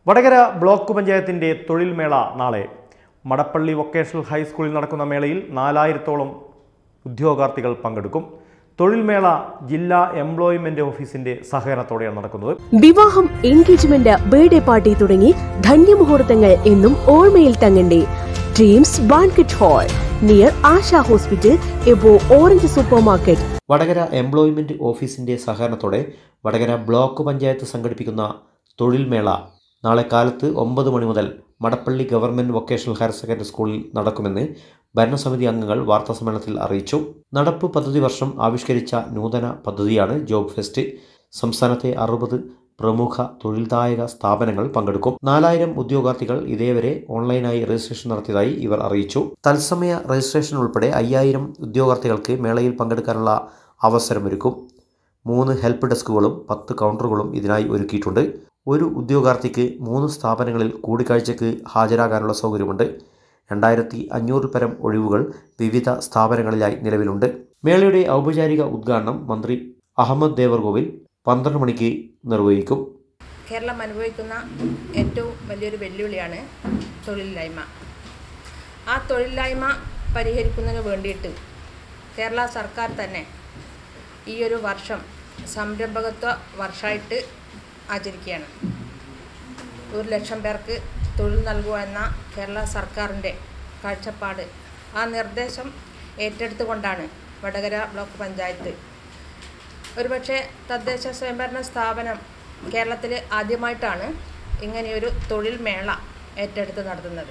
Vadakara block പഞ്ചായത്തിന്റെ തൊഴിൽ മേള നാളെ മടപ്പള്ളി വൊക്കേഷണൽ ഹൈസ്കൂളിൽ നടക്കുന്ന മേളയിൽ നാലായിരത്തോളം ഉദ്യോഗാർത്ഥികൾ പങ്കെടുക്കും തൊഴിൽ മേള ജില്ലാ എംപ്ലോയ്മെന്റ് ഓഫീസിന്റെ സഹകരണത്തോടെയാണ് നടക്കുന്നത് വിവാഹം എൻഗേജ്മെന്റ് ബർത്ത്ഡേ പാർട്ടി തുടങ്ങി ധന്യമുഹൂർത്തങ്ങൾ എന്നും ഓർമ്മയിൽ തങ്ങണ്ടേ dreams banquet hall near Asha hospital above orange super market Vadakara employment ഓഫീസിന്റെ സഹകരണത്തോടെ വടകര ബ്ലോക്ക് പഞ്ചായത്ത് സംഘടിപ്പിക്കുന്ന തൊഴിൽ മേള നാളെ കാലത്ത് ഒമ്പത് മണി മുതൽ Madappally government vocational higher secondary സ്കൂളിൽ നടക്കുമെന്ന് ഭരണസമിതി അംഗങ്ങൾ വാർത്താസമ്മേളനത്തിൽ അറിയിച്ചു നടപ്പ് പദ്ധതി വർഷം ആവിഷ്കരിച്ച നൂതന പദ്ധതിയാണ് ജോബ് ഫെസ്റ്റ് സംസ്ഥാനത്തെ അറുപത് പ്രമുഖ തൊഴിൽദായക സ്ഥാപനങ്ങൾ പങ്കെടുക്കും നാലായിരം ഉദ്യോഗാർത്ഥികൾ ഇതേവരെ ഓൺലൈനായി രജിസ്ട്രേഷൻ നടത്തിയതായി ഇവർ അറിയിച്ചു തത്സമയ രജിസ്ട്രേഷൻ ഉൾപ്പെടെ അയ്യായിരം ഉദ്യോഗാർത്ഥികൾക്ക് മേളയിൽ പങ്കെടുക്കാനുള്ള അവസരമൊരുക്കും മൂന്ന് ഹെൽപ്പ് ഡെസ്കുകളും പത്ത് കൗണ്ടറുകളും ഇതിനായി ഒരുക്കിയിട്ടുണ്ട് ഒരു ഉദ്യോഗാർത്ഥിക്ക് മൂന്ന് സ്ഥാപനങ്ങളിൽ കൂടിക്കാഴ്ചയ്ക്ക് ഹാജരാകാനുള്ള സൗകര്യമുണ്ട് രണ്ടായിരത്തി അഞ്ഞൂറ് പരം ഒഴിവുകൾ വിവിധ സ്ഥാപനങ്ങളിലായി നിലവിലുണ്ട് മേളയുടെ ഔപചാരിക ഉദ്ഘാടനം മന്ത്രി അഹമ്മദ് ദേവർകോവിൽ പന്ത്രണ്ട് മണിക്ക് നിർവഹിക്കും കേരളം അനുഭവിക്കുന്ന ഏറ്റവും വലിയൊരു വെല്ലുവിളിയാണ് തൊഴിലില്ലായ്മ ആ തൊഴിലില്ലായ്മ പരിഹരിക്കുന്നതിന് വേണ്ടിയിട്ട് കേരള സർക്കാർ തന്നെ ഈ ഒരു വർഷം സംരംഭകത്വ വർഷമായിട്ട് ആചരിക്കുകയാണ് ഒരു ലക്ഷം പേർക്ക് തൊഴിൽ നൽകുക എന്ന കേരള സർക്കാരിൻ്റെ കാഴ്ചപ്പാട് ആ നിർദ്ദേശം ഏറ്റെടുത്തുകൊണ്ടാണ് വടകര ബ്ലോക്ക് പഞ്ചായത്ത് ഒരുപക്ഷെ തദ്ദേശ സ്വയംഭരണ സ്ഥാപനം കേരളത്തിൽ ആദ്യമായിട്ടാണ് ഇങ്ങനെയൊരു തൊഴിൽ മേള ഏറ്റെടുത്ത് നടത്തുന്നത്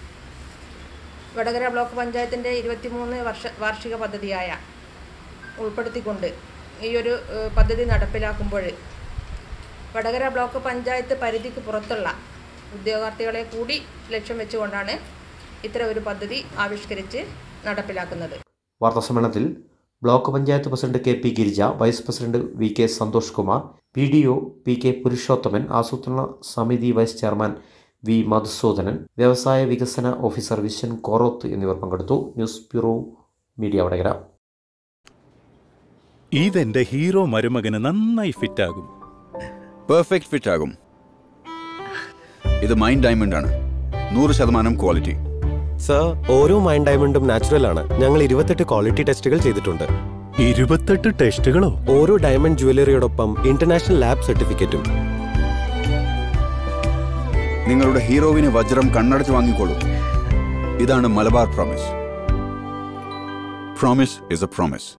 വടകര ബ്ലോക്ക് പഞ്ചായത്തിൻ്റെ ഇരുപത്തിമൂന്ന് വർഷ വാർഷിക പദ്ധതിയായ ഉൾപ്പെടുത്തിക്കൊണ്ട് ഈ ഒരു ഏഹ്, പദ്ധതി നടപ്പിലാക്കുമ്പോൾ വടകര ബ്ലോക്ക് പഞ്ചായത്ത് പരിധിക്ക് പുറത്തുള്ള ഉദ്യോഗാർത്ഥികളെ കൂടി ലക്ഷ്യം വെച്ചുകൊണ്ടാണ് ഇത്തരം ഒരു പദ്ധതി ആവിഷ്കരിച്ച് നടപ്പിലാക്കുന്നത് വാർത്താസമ്മേളനത്തിൽ block panchayat president K P Girija vice president V K Santhosh Kumar P D O P K Purushothaman ആസൂത്രണ സമിതി വൈസ് ചെയർമാൻ വി മധുസൂദനൻ വ്യവസായ വികസന ഓഫീസർ വിശ്വൻ കോറോത്ത് എന്നിവർ പങ്കെടുത്തു ന്യൂസ് ബ്യൂറോ മീഡിയ വടകര ഇതെന്റെ ഹീറോ മരുമകന് നന്നായി ഫിറ്റാകും പെർഫെക്റ്റ് ഫിറ്റ് ആകും ഇത് മൈൻഡ് ഡയമണ്ട് ആണ് നൂറ് ശതമാനം ക്വാളിറ്റി സർ ഓരോ മൈൻ ഡയമണ്ടും നാച്ചുറൽ ആണ് ഞങ്ങൾ ഇരുപത്തെട്ട് ക്വാളിറ്റി ടെസ്റ്റുകൾ ചെയ്തിട്ടുണ്ട് ഇരുപത്തെട്ട് ടെസ്റ്റുകളോ ഓരോ ഡയമണ്ട് ജുവലറിയോടൊപ്പം ഇന്റർനാഷണൽ ലാബ് സർട്ടിഫിക്കറ്റും നിങ്ങളുടെ ഹീറോവിന് വജ്രം കണ്ണടച്ച് വാങ്ങിക്കോളൂ ഇതാണ് Malabar promise promise is a promise